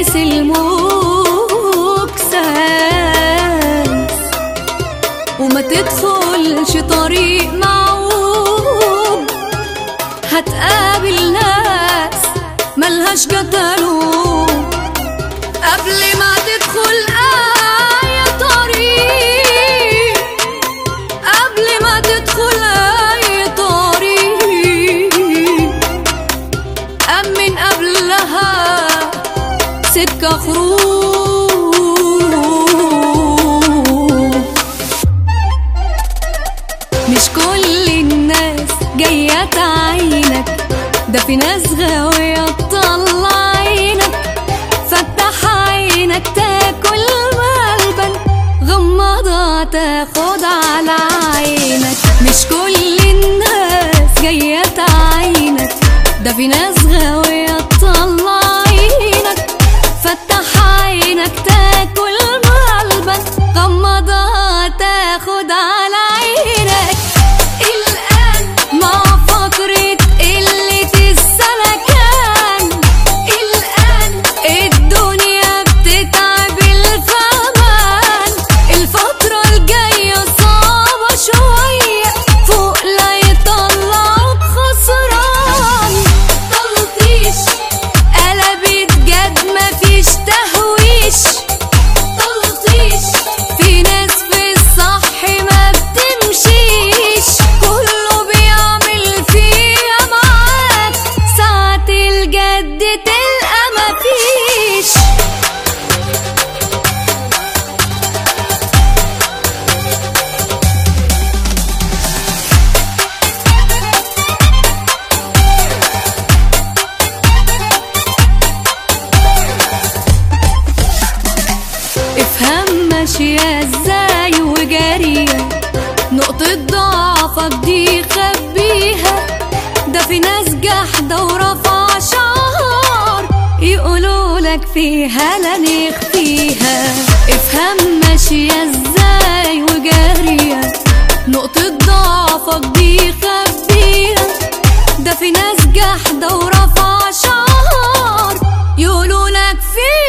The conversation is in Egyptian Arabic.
دايس المكساس وما تدخلش طريق معوج هتقابل ناس ملهاش قتلوا قبل ما تدخل أي طريق قبل ما تدخل أي طريق أمن قبلها سكة خروج مش كل الناس جاية تعينك ده في ناس غاوية تطلع عينك فتح عينك تاكل ملبن غمضة تاخد على عينك مش كل الناس جاية تعينك ده في ناس غاوية تطلع عينك فتح عينك تاكل ملبن غمضة تاخد على عينك الآن مع فقرة قلة السلكان الآن الدنيا بتتعب الفهمان الفترة الجاية صعبة شوية فوق لا يطلعك خسران تلطيش قلبت جد مفيش تهويش تلطيش في ناس في الصح ما بتمشيش كله بيعمل فيها معاك ساعة الجد تلقى مفيش افهم ماشية ازاي وجارية نقطة ضعفك دي خبيها ده في ناس جحدة ورفع شعار يقولوا لك فيها لا نخفيها افهم ماشية ازاي وجارية نقطة ضعفك دي خبيها ده في ناس جحدة ورفع شعار يقولوا لك فيها